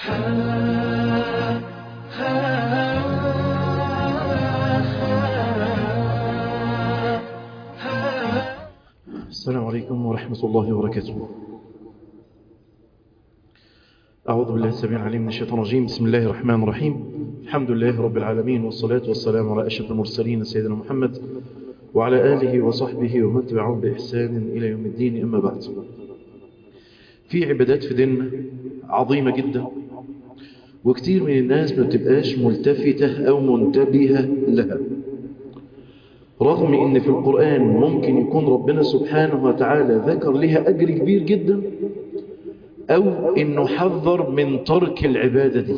السلام عليكم ورحمة الله وبركاته أعوذ بالله السميع العليم من الشيطان الرجيم بسم الله الرحمن الرحيم الحمد لله رب العالمين والصلاة والسلام على أشرف المرسلين سيدنا محمد وعلى آله وصحبه ومن تبعهم بإحسان إلى يوم الدين أما بعد في عبادات في ديننا عظيمة جدا وكتير من الناس ما بتبقاش ملتفتة أو منتبهة لها رغم ان في القرآن ممكن يكون ربنا سبحانه وتعالى ذكر لها أجر كبير جدا أو انه حذر من ترك العبادة دي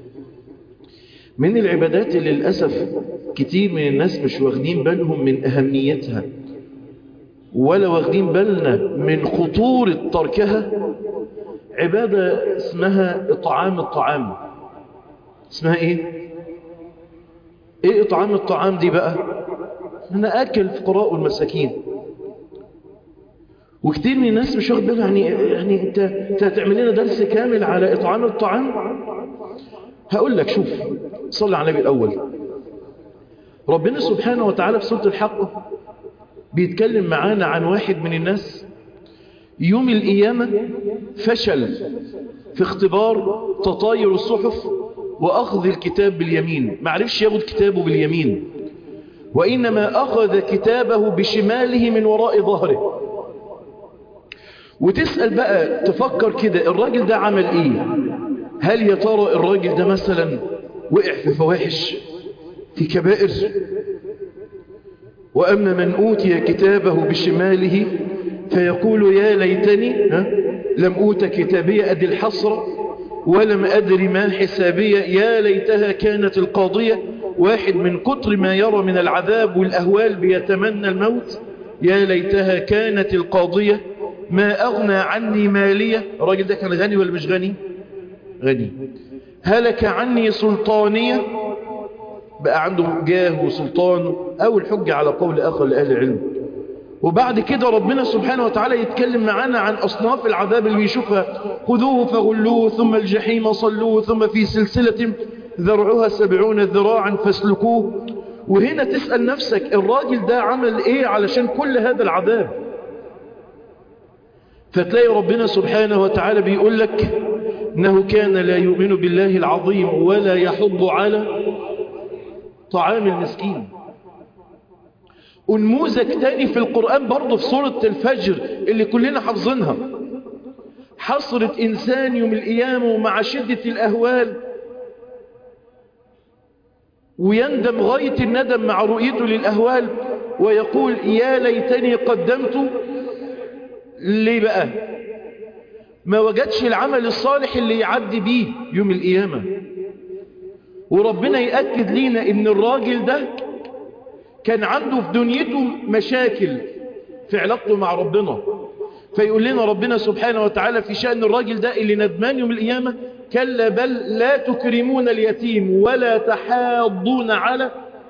من العبادات اللي للأسف كتير من الناس مش واخدين بالهم من أهميتها ولا واخدين بالنا من خطورة تركها عبادة اسمها إطعام الطعام اسمها ايه ايه إطعام الطعام دي بقى أنا أكل الفقراء والمساكين وكتير من الناس مش واخد بالها يعني يعني انت انت هتعمل لنا درس كامل على اطعام الطعام هقول لك شوف صلي على النبي الاول ربنا سبحانه وتعالى في سوره الحق بيتكلم معانا عن واحد من الناس يوم القيامه فشل في اختبار تطاير الصحف واخذ الكتاب باليمين ما عرفش ياخد كتابه باليمين وإنما أخذ كتابه بشماله من وراء ظهره وتسأل بقى تفكر كده الراجل ده عمل إيه هل يا ترى الراجل ده مثلا وقع في فواحش في كبائر وأما من أوتي كتابه بشماله فيقول يا ليتني ها لم أوت كتابي أدي الحسرة ولم أدر ما حسابية يا ليتها كانت القاضية واحد من كتر ما يرى من العذاب والأهوال بيتمنى الموت يا ليتها كانت القاضية ما أغنى عني مالية الراجل ده كان غني ولا مش غني غني هلك عني سلطانية بقى عنده جاه وسلطان أو الحجة على قول آخر لأهل العلم وبعد كده ربنا سبحانه وتعالى يتكلم معانا عن أصناف العذاب اللي بيشوفها خذوه فغلوه ثم الجحيم صلوه ثم في سلسلة ذرعها سبعون ذراعا فاسلكوه وهنا تسأل نفسك الراجل ده عمل ايه علشان كل هذا العذاب فتلاقي ربنا سبحانه وتعالى بيقول لك انه كان لا يؤمن بالله العظيم ولا يحض على طعام المسكين ونموذج تاني في القرآن برضه في سورة الفجر اللي كلنا حافظينها حصرة إنسان يوم القيامة ومع شدة الأهوال ويندم غاية الندم مع رؤيته للأهوال ويقول يا ليتني قدمت ليه بقى ما وجدش العمل الصالح اللي يعدي بيه يوم القيامة وربنا يأكد لينا ان الراجل ده كان عنده في دنيته مشاكل في علاقته مع ربنا فيقول لنا ربنا سبحانه وتعالى في شأن الراجل ده اللي ندمان يوم القيامة كلا بل لا تكرمون اليتيم ولا تحاضون على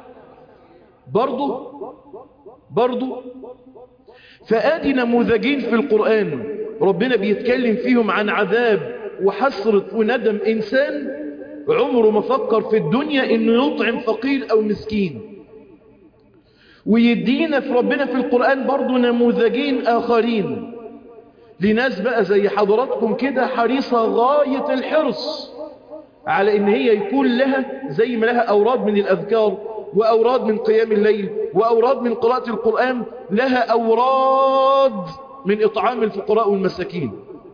برضو برضو فآدي نموذجين في القرآن ربنا بيتكلم فيهم عن عذاب وحسرة وندم إنسان عمره ما فكر في الدنيا إنه يطعم فقير أو مسكين ويدينا في ربنا في القرآن برضو نموذجين آخرين لناس بقى زي حضراتكم كده حريصة غاية الحرص على ان هي يكون لها زي ما لها اوراد من الاذكار واوراد من قيام الليل واوراد من قراءة القرآن لها اوراد من اطعام الفقراء والمساكين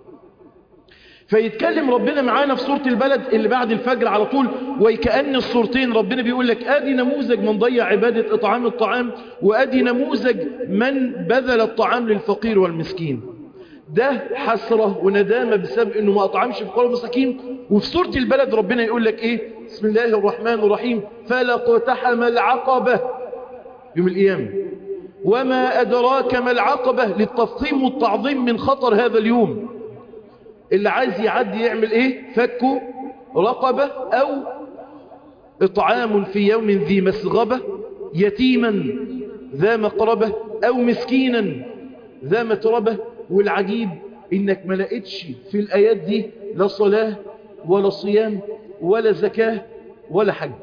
فيتكلم ربنا معانا في سورة البلد اللي بعد الفجر على طول وكأن الصورتين ربنا بيقول لك ادي نموذج من ضيع عبادة اطعام الطعام وادي نموذج من بذل الطعام للفقير والمسكين ده حسرة وندامة بسبب انه ما اطعمش فقراء المساكين وفي سورة البلد ربنا يقول لك ايه بسم الله الرحمن الرحيم فلقتحم العقبة يوم القيامة وما أدراك ما العقبة للتفخيم والتعظيم من خطر هذا اليوم اللي عايز يعدي يعمل ايه فكه رقبة او اطعام في يوم ذي مسغبة يتيما ذا مقربة او مسكينا ذا متربة والعجيب انك ما لقيتش في الايات دي لا صلاة ولا صيام ولا زكاة ولا حج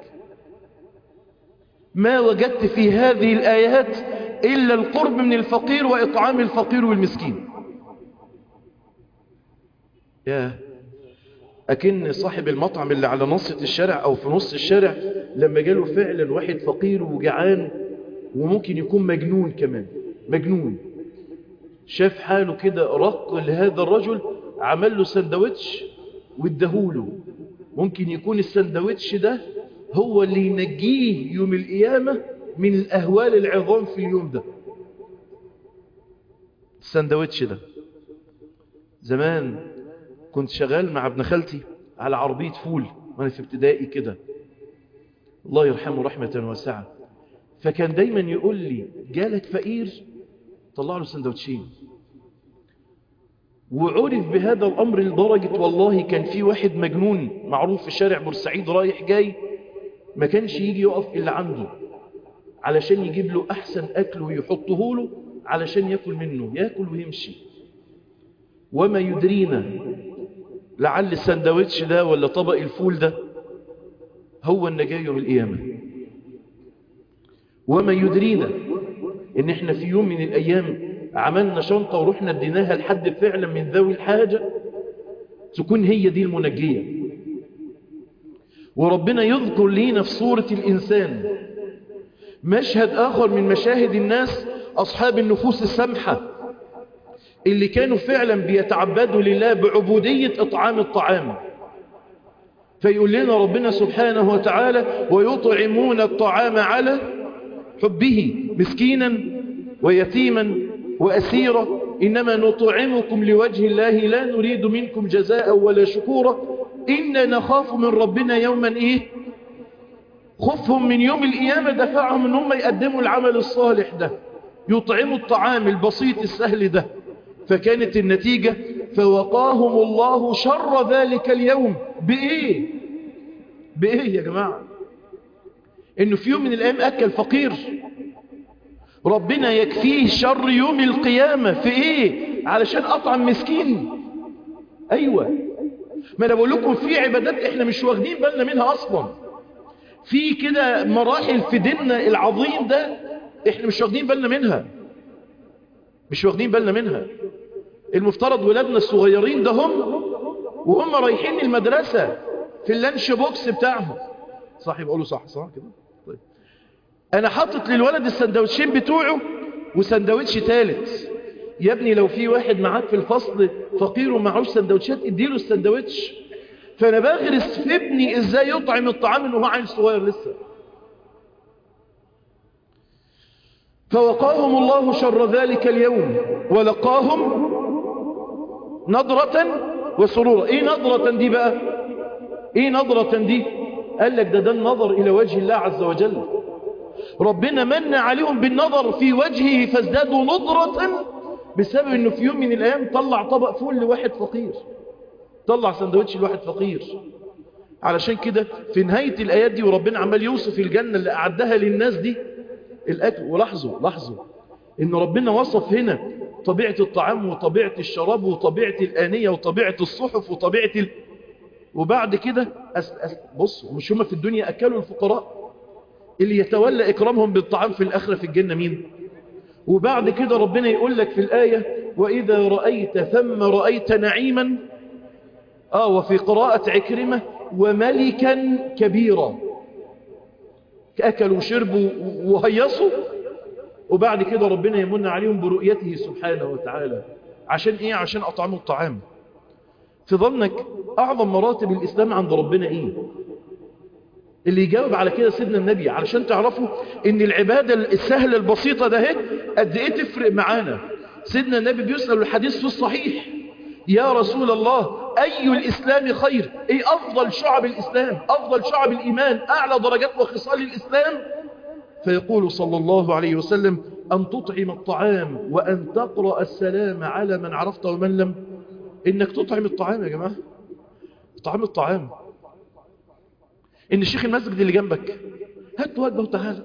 ما وجدت في هذه الآيات إلا القرب من الفقير وإطعام الفقير والمسكين يا أكن صاحب المطعم اللي على نصة الشارع أو في نص الشارع لما جاله فعلا واحد فقير وجعان وممكن يكون مجنون كمان مجنون شاف حاله كده رق لهذا الرجل عمل له سندوتش وادهوله ممكن يكون السندوتش ده هو اللي ينجيه يوم القيامة من الأهوال العظام في اليوم ده السندوتش ده زمان كنت شغال مع ابن خالتي على عربية فول وانا في ابتدائي كده الله يرحمه رحمة واسعة فكان دايما يقول لي جالك فقير طلع له سندوتشين وعرف بهذا الأمر لدرجة والله كان في واحد مجنون معروف في شارع بورسعيد رايح جاي ما كانش يجي يقف إلا عنده علشان يجيب له أحسن أكل ويحطه له علشان يأكل منه يأكل ويمشي وما يدرينا لعل السندوتش ده ولا طبق الفول ده هو النجاة يوم القيامة وما يدرينا ان احنا في يوم من الايام عملنا شنطة ورحنا اديناها لحد فعلا من ذوي الحاجة تكون هي دي المنجية وربنا يذكر لينا في صورة الإنسان مشهد آخر من مشاهد الناس أصحاب النفوس السمحة اللي كانوا فعلا بيتعبدوا لله بعبودية إطعام الطعام فيقول لنا ربنا سبحانه وتعالى ويطعمون الطعام على حبه مسكينا ويتيما وأسيرا إنما نطعمكم لوجه الله لا نريد منكم جزاء ولا شكورا إنا نخاف من ربنا يوما إيه خفهم من يوم القيامة دفعهم ان هم يقدموا العمل الصالح ده يطعموا الطعام البسيط السهل ده فكانت النتيجة فوقاهم الله شر ذلك اليوم بإيه بإيه يا جماعة إنه في يوم من الأيام أكل فقير ربنا يكفيه شر يوم القيامة في إيه علشان أطعم مسكين أيوة ما أنا بقول لكم في عبادات إحنا مش واخدين بالنا منها أصلا في كده مراحل في ديننا العظيم ده إحنا مش واخدين بالنا منها مش واخدين بالنا منها المفترض ولادنا الصغيرين ده هم وهم رايحين المدرسة في اللانش بوكس بتاعهم صح يبقى له صح صح كده طيب انا حاطط للولد السندوتشين بتوعه وسندوتش ثالث يا ابني لو في واحد معاك في الفصل فقير ومعهوش سندوتشات اديله السندوتش فانا بغرس في ابني ازاي يطعم الطعام انه هو عيل صغير لسه فوقاهم الله شر ذلك اليوم ولقاهم نظرة وسرورا ايه نظرة دي بقى ايه نظرة دي قال لك ده ده النظر الى وجه الله عز وجل ربنا من عليهم بالنظر في وجهه فازدادوا نظرة بسبب انه في يوم من الايام طلع طبق فول لواحد فقير طلع سندوتش لواحد فقير علشان كده في نهاية الايات دي وربنا عمال يوصف الجنة اللي اعدها للناس دي الاكل ولاحظوا لاحظوا ان ربنا وصف هنا طبيعة الطعام وطبيعة الشراب وطبيعة الآنية وطبيعة الصحف وطبيعة ال... وبعد كده أس... أس... بصوا مش هم في الدنيا أكلوا الفقراء اللي يتولى إكرامهم بالطعام في الآخرة في الجنة مين وبعد كده ربنا يقول لك في الآية وإذا رأيت ثم رأيت نعيما آه وفي قراءة عكرمة وملكا كبيرا أكلوا وشربوا وهيصوا وبعد كده ربنا يمن عليهم برؤيته سبحانه وتعالى عشان ايه عشان اطعموا الطعام في ظنك اعظم مراتب الاسلام عند ربنا ايه اللي يجاوب على كده سيدنا النبي علشان تعرفوا ان العبادة السهلة البسيطة ده قد ايه تفرق معانا سيدنا النبي بيسأل الحديث في الصحيح يا رسول الله اي الاسلام خير ايه افضل شعب الاسلام افضل شعب الايمان اعلى درجات وخصال الاسلام فيقول صلى الله عليه وسلم أن تطعم الطعام وأن تقرأ السلام على من عرفت ومن لم إنك تطعم الطعام يا جماعة طعام الطعام إن الشيخ المسجد اللي جنبك هات وجبه وتعالى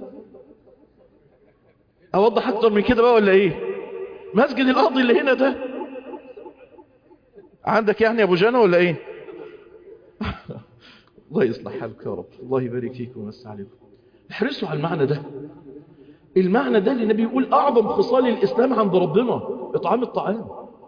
أوضح أكتر من كده بقى ولا إيه مسجد الأرض اللي هنا ده عندك يعني أبو جانا ولا إيه الله يصلح حالك يا رب الله يبارك فيكم ويمسي عليكم احرصوا على المعنى ده المعنى ده اللي النبي يقول أعظم خصال الإسلام عند ربنا إطعام الطعام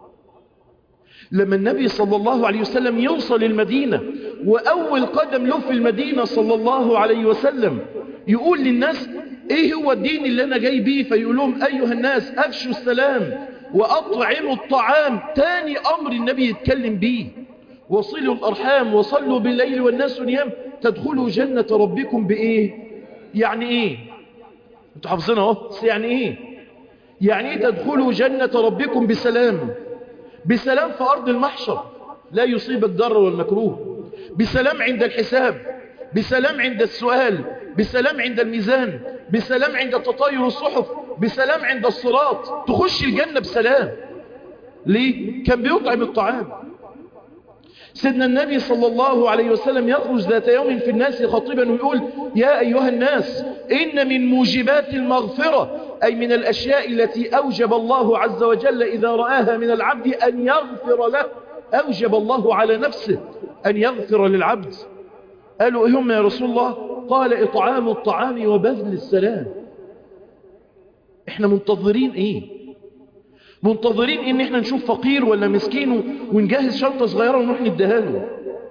لما النبي صلى الله عليه وسلم يوصل المدينة وأول قدم له في المدينة صلى الله عليه وسلم يقول للناس ايه هو الدين اللي انا جاي بيه فيقول لهم ايها الناس افشوا السلام واطعموا الطعام تاني امر النبي يتكلم بيه وصلوا الارحام وصلوا بالليل والناس نيام تدخلوا جنة ربكم بايه يعني ايه انتوا حافظينها اهو بس يعني ايه يعني ايه تدخلوا جنة ربكم بسلام بسلام في ارض المحشر لا يصيبك ضر والمكروه بسلام عند الحساب بسلام عند السؤال بسلام عند الميزان بسلام عند تطاير الصحف بسلام عند الصراط تخش الجنة بسلام ليه؟ كان بيطعم الطعام سيدنا النبي صلى الله عليه وسلم يخرج ذات يوم في الناس خطيبا ويقول يا أيها الناس إن من موجبات المغفرة أي من الأشياء التي أوجب الله عز وجل إذا رآها من العبد أن يغفر له أوجب الله على نفسه أن يغفر للعبد قالوا إيه هم يا رسول الله قال إطعام الطعام وبذل السلام إحنا منتظرين إيه منتظرين إن إحنا نشوف فقير ولا مسكين ونجهز شنطة صغيرة ونروح نديها له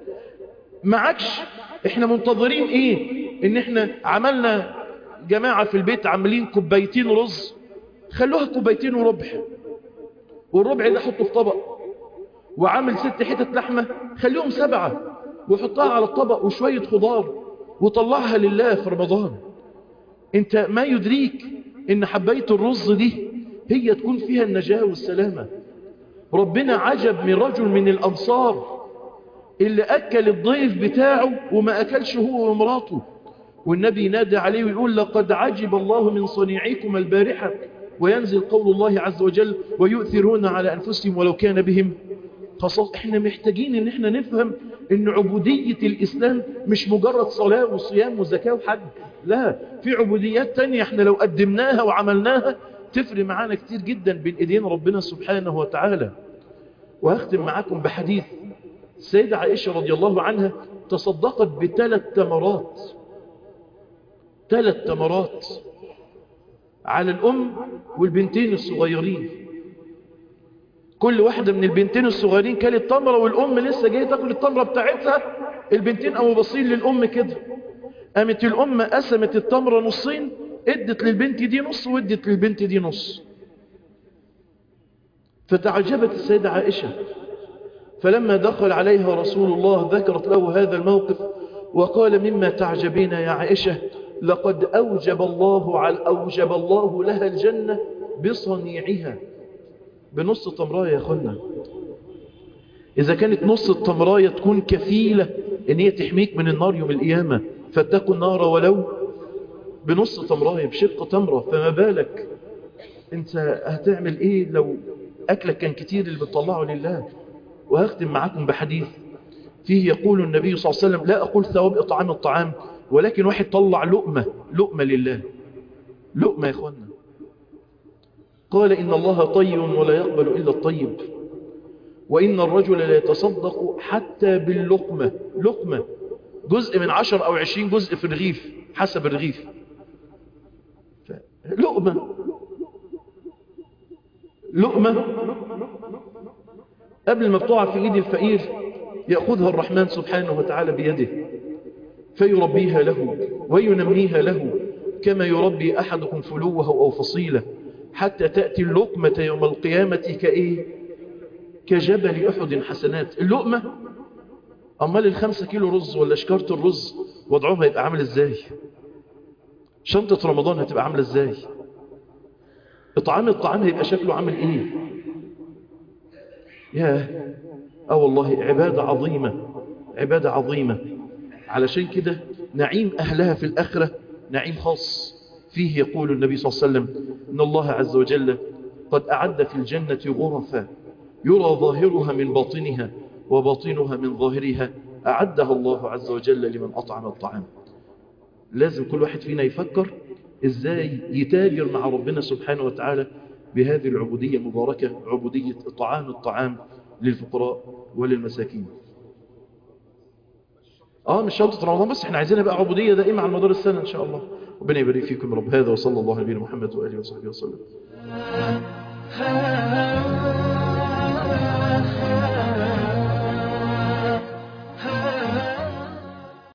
معكش إحنا منتظرين إيه إن إحنا عملنا جماعة في البيت عاملين كوبايتين رز خلوها كوبايتين وربع والربع ده حطه في طبق وعامل ست حتت لحمة خليهم سبعة وحطها على الطبق وشوية خضار وطلعها لله في رمضان انت ما يدريك ان حباية الرز دي هي تكون فيها النجاة والسلامة ربنا عجب من رجل من الأنصار اللي أكل الضيف بتاعه وما أكلش هو ومراته والنبي نادى عليه ويقول لقد عجب الله من صنيعكم البارحة وينزل قول الله عز وجل ويؤثرون على أنفسهم ولو كان بهم خصوص احنا محتاجين ان احنا نفهم ان عبودية الاسلام مش مجرد صلاة وصيام وزكاة وحج لا في عبوديات تانية احنا لو قدمناها وعملناها تفرق معانا كتير جدا بين ايدين ربنا سبحانه وتعالى وهختم معاكم بحديث السيدة عائشة رضي الله عنها تصدقت بثلاث تمرات ثلاث تمرات على الأم والبنتين الصغيرين كل واحدة من البنتين الصغيرين كانت تمرة والأم لسه جاية تاكل التمرة بتاعتها البنتين قاموا باصين للأم كده قامت الأم قسمت التمرة نصين ادت للبنت دي نص وادت للبنت دي نص فتعجبت السيدة عائشة فلما دخل عليها رسول الله ذكرت له هذا الموقف وقال مما تعجبين يا عائشة لقد أوجب الله على أوجب الله لها الجنة بصنيعها بنص تمراية يا أخوانا إذا كانت نص التمراية تكون كفيلة إن هي تحميك من النار يوم القيامة فاتقوا النار ولو بنص تمراية بشق تمرة فما بالك انت هتعمل ايه لو اكلك كان كتير اللي بتطلعه لله وهختم معاكم بحديث فيه يقول النبي صلى الله عليه وسلم لا اقول ثواب اطعام الطعام ولكن واحد طلع لقمة لقمة لله لقمة يا اخوانا قال إن الله طيب ولا يقبل إلا الطيب وإن الرجل لا يتصدق حتى باللقمة لقمة جزء من عشر أو عشرين جزء في الرغيف حسب الرغيف لقمة لقمة قبل ما بتقع في إيد الفقير يأخذها الرحمن سبحانه وتعالى بيده فيربيها له وينميها له كما يربي أحدكم فلوه أو فصيله حتى تأتي اللقمة يوم القيامة كإيه كجبل أحد حسنات اللقمة أمال الخمسة كيلو رز ولا شكارة الرز وضعهم هيبقى عامل إزاي شنطة رمضان هتبقى عاملة إزاي إطعام الطعام هيبقى شكله عامل إيه يا اه والله عبادة عظيمة عبادة عظيمة علشان كده نعيم أهلها في الآخرة نعيم خاص فيه يقول النبي صلى الله عليه وسلم إن الله عز وجل قد أعد في الجنة غرفا يرى ظاهرها من باطنها وباطنها من ظاهرها أعدها الله عز وجل لمن أطعم الطعام لازم كل واحد فينا يفكر إزاي يتاجر مع ربنا سبحانه وتعالى بهذه العبودية المباركة عبودية إطعام الطعام للفقراء وللمساكين اه مش شرط رمضان بس احنا عايزينها بقى عبودية دائمة على مدار السنة ان شاء الله ربنا يبارك فيكم يا رب هذا وصلى الله على نبينا محمد وآله وصحبه وسلم